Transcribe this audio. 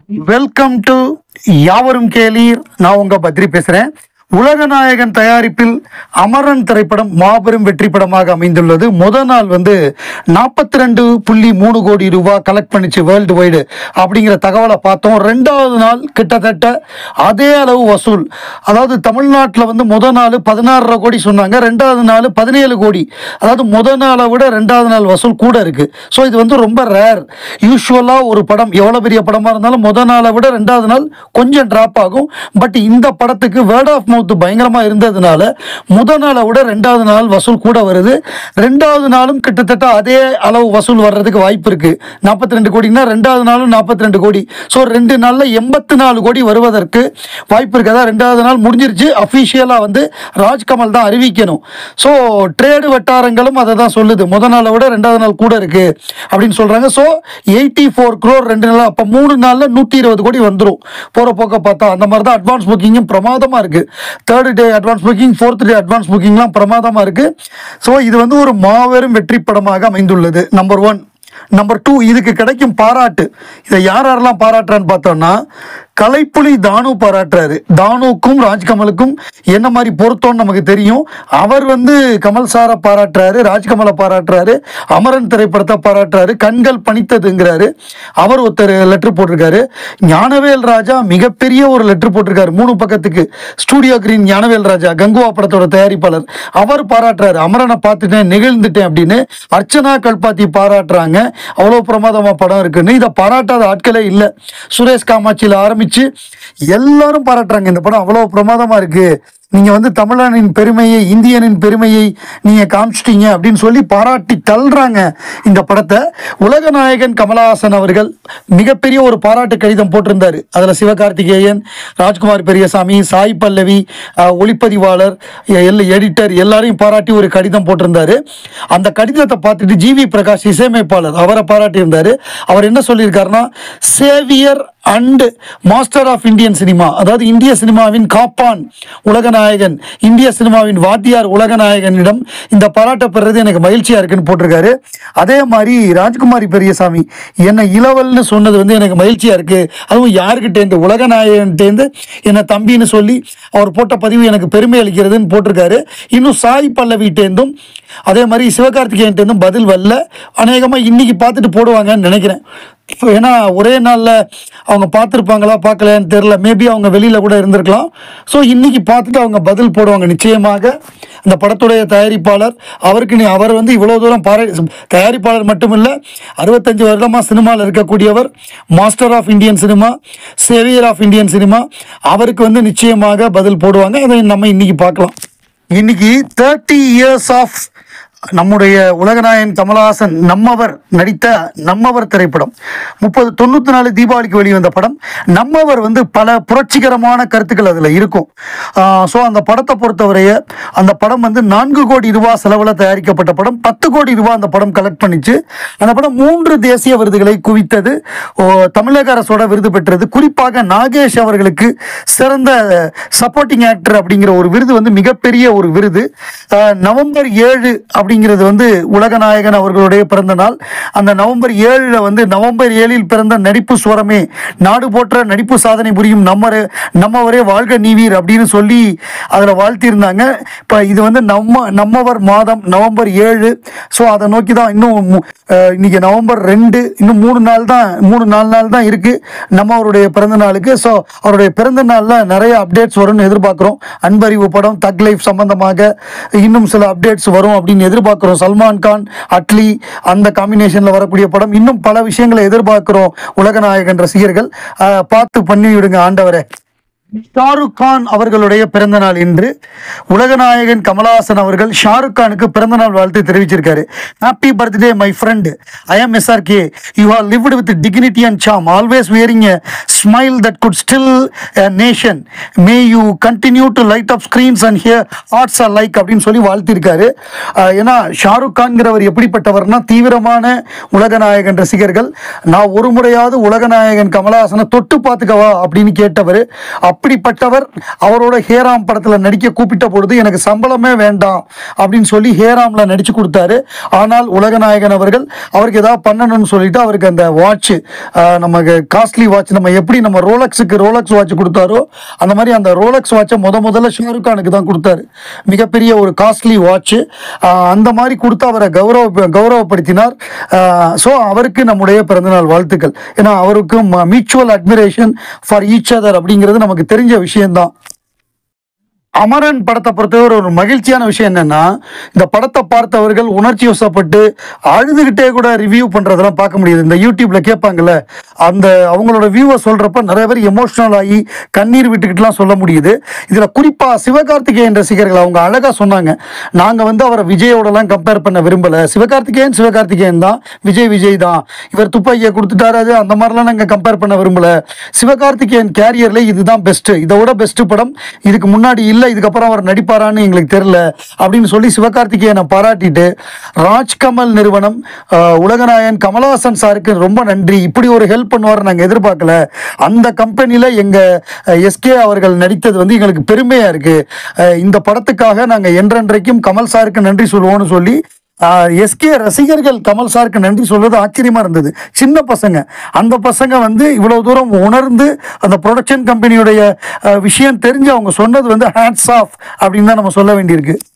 welcome to யாவரும் கேளீர் நான் உங்க பத்ரி பேசுறேன் உலகநாயகன் தயாரிப்பில் அமரன் திரைப்படம் மாபெரும் வெற்றி படமாக அமைந்துள்ளது முத நாள் வந்து நாற்பத்தி ரெண்டு புள்ளி மூணு கோடி ரூபாய் கலெக்ட் பண்ணிச்சு வேர்ல்டு வைடு அப்படிங்கிற தகவலை பார்த்தோம் ரெண்டாவது நாள் கிட்டத்தட்ட அதே அளவு வசூல் அதாவது தமிழ்நாட்டில் வந்து முத நாள் பதினாறரை கோடி சொன்னாங்க ரெண்டாவது நாள் பதினேழு கோடி அதாவது முத நாளை விட ரெண்டாவது நாள் வசூல் கூட இருக்கு ஸோ இது வந்து ரொம்ப ரேர் யூஸ்வலாக ஒரு படம் எவ்வளோ பெரிய படமாக இருந்தாலும் முத நாளை விட ரெண்டாவது நாள் கொஞ்சம் ட்ராப் ஆகும் பட் இந்த படத்துக்கு வேர்ட் ஆஃப் மவுத் பயங்கரமாக இருந்ததுனால முத நாளை விட ரெண்டாவது நாள் வசூல் கூட வருது ரெண்டாவது நாளும் கிட்டத்தட்ட அதே அளவு வசூல் வர்றதுக்கு வாய்ப்பு இருக்கு நாற்பத்தி ரெண்டு கோடினா ரெண்டாவது நாளும் நாற்பத்தி ரெண்டு கோடி ஸோ ரெண்டு நாளில் எண்பத்தி நாலு கோடி வருவதற்கு வாய்ப்பு இருக்கு அதான் ரெண்டாவது நாள் முடிஞ்சிருச்சு அஃபிஷியலாக வந்து ராஜ்கமல் தான் அறிவிக்கணும் ஸோ ட்ரேடு வட்டாரங்களும் அதை தான் சொல்லுது முத நாளை விட ரெண்டாவது நாள் கூட இருக்கு அப்படின்னு சொல்றாங்க ஸோ எயிட்டி ஃபோர் க்ரோர் ரெண்டு நாள் அப்போ மூணு நாளில் நூற்றி இருபது கோடி வந்துடும் போகிற போக்க பார்த்தா அந்த மாதிரி தான் அட்வான்ஸ் புக்கிங்கும் பிரமாதமாக இருக்கு third day advance booking fourth day advance புக்கிங்லாம் பிரமாதமாக இருக்கு ஸோ இது வந்து ஒரு மாபெரும் வெற்றி படமாக அமைந்துள்ளது நம்பர் ஒன் நம்பர் டூ இதுக்கு கிடைக்கும் பாராட்டு இதை யார் யாரெல்லாம் பாராட்டுறான்னு பார்த்தோம்னா கலைப்புலி தானு பாராட்டுறாரு தானுக்கும் ராஜ்கமலுக்கும் என்ன மாதிரி பொருத்தம்னு நமக்கு தெரியும் அவர் வந்து கமல் சாரை பாராட்டுறாரு ராஜ்கமலை பாராட்டுறாரு அமரன் திரைப்படத்தை பாராட்டுறாரு கண்கள் பணித்ததுங்கிறாரு அவர் ஒருத்தர் லெட்டர் போட்டிருக்காரு ஞானவேல் ராஜா மிகப்பெரிய ஒரு லெட்டர் போட்டிருக்காரு மூணு பக்கத்துக்கு ஸ்டூடியோ கிரீன் ஞானவேல் ராஜா கங்குவா படத்தோட தயாரிப்பாளர் அவர் பாராட்டுறாரு அமரனை பார்த்துட்டேன் நிகழ்ந்துட்டேன் அப்படின்னு அர்ச்சனா கல்பாத்தி பாராட்டுறாங்க அவ்வளோ பிரமாதமா படம் இருக்குன்னு இதை பாராட்டாத ஆட்களே இல்லை சுரேஷ் காமாட்சியில் ஆரம்பிச்சு எல்லாரும் பாராட்டுறாங்க இந்த படம் அவ்வளோ பிரமாதமா இருக்கு நீங்க வந்து தமிழனின் பெருமையை இந்தியனின் பெருமையை நீங்க காமிச்சிட்டீங்க அப்படின்னு சொல்லி பாராட்டி தள்ளுறாங்க இந்த படத்தை உலகநாயகன் கமலஹாசன் அவர்கள் மிகப்பெரிய ஒரு பாராட்டு கடிதம் போட்டிருந்தாரு அதுல சிவகார்த்திகேயன் ராஜ்குமார் பெரியசாமி சாய் பல்லவி அஹ், ஒளிப்பதிவாளர் எல் எடிட்டர் எல்லாரையும் பாராட்டி ஒரு கடிதம் போட்டிருந்தாரு அந்த கடிதத்தை பார்த்துட்டு ஜிவி பிரகாஷ் இசையமைப்பாளர் அவரை பாராட்டியிருந்தாரு அவர் என்ன சொல்லியிருக்காருன்னா saviour and master of Indian cinema அதாவது இந்திய சினிமாவின் காப்பான் உலகநாயகன் இந்திய சினிமாவின் வாத்தியார் உலகநாயகனிடம் இந்த பாராட்ட பெறுறது எனக்கு மகிழ்ச்சியா இருக்குன்னு போட்டிருக்காரு அதே மாதிரி ராஜ்குமாரி பெரியசாமி என்னை இளவல்னு சொன்னது வந்து எனக்கு மகிழ்ச்சியா இருக்கு அதுவும் யாருக்கிட்டேருந்து உலகநாயகன்ட்டேருந்து என்னை தம்பின்னு சொல்லி அவர் போட்ட பதிவு எனக்கு பெருமை அளிக்கிறதுன்னு போட்டிருக்காரு இன்னும் சாய் பல்லவிட்டேருந்தும் அதே மாதிரி சிவகார்த்திகேயன்ட்டேருந்தும் பதில் வரல அநேகமாக இன்னைக்கு பார்த்துட்டு போடுவாங்கன்னு நினைக்கிறேன் இப்போ ஏன்னா ஒரே நாளில் அவங்க பார்த்துருப்பாங்களா பார்க்கலையான்னு தெரில மேபி அவங்க வெளியில் கூட இருந்திருக்கலாம் ஸோ இன்னைக்கு பார்த்துட்டு அவங்க பதில் போடுவாங்க நிச்சயமாக அந்த படத்துடைய தயாரிப்பாளர் அவருக்கு நீ அவர் வந்து இவ்வளோ தூரம் பாரா தயாரிப்பாளர் மட்டும் இல்லை அறுபத்தஞ்சு வருடமாக சினிமாவில் இருக்கக்கூடியவர் master of Indian cinema saviour of Indian cinema அவருக்கு வந்து நிச்சயமாக பதில் போடுவாங்க அதை நம்ம இன்னைக்கு பார்க்கலாம் இன்னைக்கு தேர்ட்டி இயர்ஸ் ஆஃப் நம்முடைய உலகநாயகன் கமலஹாசன் நம்மவர் நடித்த நம்மவர் திரைப்படம் முப்பது தொண்ணூற்றி நாலு தீபாவளிக்கு வெளிவந்த படம் நம்மவர் வந்து பல புரட்சிகரமான கருத்துக்கள் அதில் இருக்கும் ஸோ அந்த படத்தை பொறுத்தவரைய அந்த படம் வந்து நான்கு கோடி ரூபாய் செலவில் தயாரிக்கப்பட்ட படம் பத்து கோடி ரூபாய் அந்த படம் கலெக்ட் பண்ணிச்சு அந்த படம் மூன்று தேசிய விருதுகளை குவித்தது ஓ, தமிழக அரசோட விருது பெற்றது குறிப்பாக நாகேஷ் அவர்களுக்கு சிறந்த சப்போர்ட்டிங் ஆக்டர் அப்படிங்கிற ஒரு விருது வந்து மிகப்பெரிய ஒரு விருது அஹ், நவம்பர் ஏழு அப்படிங்கிறது வந்து உலகநாயகன் அவர்களுடைய பிறந்த நாள் அந்த நவம்பர் ஏழில் வந்து நவம்பர் ஏழில் பிறந்த நடிப்பு சுவரமே நாடு போற்ற நடிப்பு சாதனை புரியும் நம்மரே நம்மவரே வாழ்க நீவீர் அப்படின்னு சொல்லி அதில் வாழ்த்தியிருந்தாங்க இப்போ இது வந்து நம்ம நம்மவர் மாதம் நவம்பர் ஏழு ஸோ அதை நோக்கி தான் இன்னும் மு- அஹ், இன்னைக்கு நவம்பர் ரெண்டு இன்னும் மூணு நாள் தான் மூணு நாலு நாள் தான் இருக்கு நம்ம அவருடைய பிறந்த நாளுக்கு ஸோ அவருடைய பிறந்த நாளில் நிறைய அப்டேட்ஸ் வரும்னு எதிர்பார்க்குறோம் அன்பறிவு படம் தக் லைஃப் சம்பந்தமாக இன்னும் சில அப்டேட்ஸ் வரும் அப்படின்னு எதிர்பார்க்குறோம் சல்மான் கான் அட்லி அந்த காம்பினேஷனில் வரக்கூடிய படம் இன்னும் பல விஷயங்களை எதிர்பார்க்குறோம் உலகநாயகன் ரசிகர்கள் அஹ், பார்த்து பண்ணி விடுங்க ஆண்டவரே ஷாருக் கான் அவர்களுடைய பிறந்த நாள் இன்று உலகநாயகன் கமலஹாசன் அவர்கள் ஷாருக் கானுக்கு பிறந்த நாள் வாழ்த்து தெரிவிச்சிருக்காரு happy birthday my friend I am SRK you are lived with dignity and some always wearing a smile that could still nation may you continue to light up screens and hearts alike அப்படின்னு சொல்லி வாழ்த்திருக்காரு அஹ் ஏன்னா ஷாருக் கான்கிறவர் எப்படிப்பட்டவர்னா தீவிரமான உலகநாயகன் ரசிகர்கள் நான் ஒரு முறையாவது உலகநாயகன் கமலஹாசனை தொட்டு பார்த்துக்கவா அப்படின்னு கேட்டவர் அப்படிப்பட்டவர் அவரோட ஹேராம் படத்தில் நடிக்க கூப்பிட்ட பொழுது எனக்கு சம்பளமே வேண்டாம் அப்படின்னு சொல்லி ஹேராம்ல நடிச்சு கொடுத்தாரு ஆனால் உலகநாயகன் அவர்கள் அவருக்கு ஏதாவது பண்ணணும்னு சொல்லிட்டு அவருக்கு அந்த வாட்ச் நமக்கு காஸ்ட்லி வாட்ச் நம்ம எப்படி எப்படி நம்ம ரோலக்ஸுக்கு ரோலக்ஸ் வாட்ச் கொடுத்தாரோ அந்த மாதிரி அந்த ரோலக்ஸ் வாட்சை முத முதல்ல ஷாருக் கானுக்கு தான் கொடுத்தாரு மிகப்பெரிய ஒரு காஸ்ட்லி வாட்ச் அந்த மாதிரி கொடுத்து அவரை கௌரவ கௌரவப்படுத்தினார் ஸோ அவருக்கு நம்முடைய பிறந்தநாள் வாழ்த்துக்கள் ஏன்னா அவருக்கும் mutual admiration for each other அப்படிங்கிறது நமக்கு தெரிஞ்ச விஷயம்தான் அமரன் படத்தை பொறுத்தவரை ஒரு மகிழ்ச்சியான விஷயம் என்னன்னா இந்த படத்தை பார்த்தவர்கள் உணர்ச்சி வசப்பட்டு அழுதுகிட்டே கூட ரிவ்யூ பண்றதெல்லாம் பார்க்க முடியுது இந்த யூடியூப்ல கேட்பாங்கல்ல அந்த அவங்களோட வியூவை சொல்றப்ப நிறைய பேர் எமோஷனல் ஆகி கண்ணீர் விட்டுக்கிட்டுலாம் சொல்ல முடியுது இதுல குறிப்பா சிவகார்த்திகேயன் ரசிகர்கள் அவங்க அழகா சொன்னாங்க நாங்க வந்து அவரை விஜயோடலாம் கம்பேர் பண்ண விரும்பல சிவகார்த்திகேயன் சிவகார்த்திகேயன் தான் விஜய் விஜய் தான் இவர் துப்பாக்கியை கொடுத்துட்டாரு அது அந்த மாதிரிலாம் நாங்க கம்பேர் பண்ண விரும்பல சிவகார்த்திகேயன் கேரியர்ல இதுதான் பெஸ்ட் இதை விட பெஸ்ட் படம் இதுக்கு முன்னாடி இல்லை இதுக்கப்புறம் அவர் நடிப்பாரான்னு எங்களுக்கு தெரியல அப்படின்னு சொல்லி சிவகார்த்திகேயனை பாராட்டிட்டு ராஜ்கமல் நிறுவனம் ஆஹ், உலகநாயகன் கமலஹாசன் சாருக்கு ரொம்ப நன்றி இப்படி ஒரு ஹெல்ப் பண்ணுவார் நாங்கள் எதிர்பார்க்கல அந்த கம்பெனியில் எங்கள் எஸ்கே அவர்கள் நடித்தது வந்து எங்களுக்கு பெருமையாக இருக்குது இந்த படத்துக்காக நாங்கள் என்றென்றைக்கும் கமல் சாருக்கு நன்றி சொல்லுவோம்னு சொல்லி எஸ்கே ரசிகர்கள் கமல் சாருக்கு நன்றி சொல்வது ஆச்சரியமா இருந்தது சின்ன பசங்க அந்த பசங்க வந்து இவ்வளவு தூரம் உணர்ந்து அந்த ப்ரொடக்ஷன் கம்பெனியுடைய அஹ், விஷயம் தெரிஞ்சு அவங்க சொன்னது வந்து ஹேண்ட்ஸ் ஆஃப் அப்படின்னு தான் நம்ம சொல்ல வேண்டியிருக்கு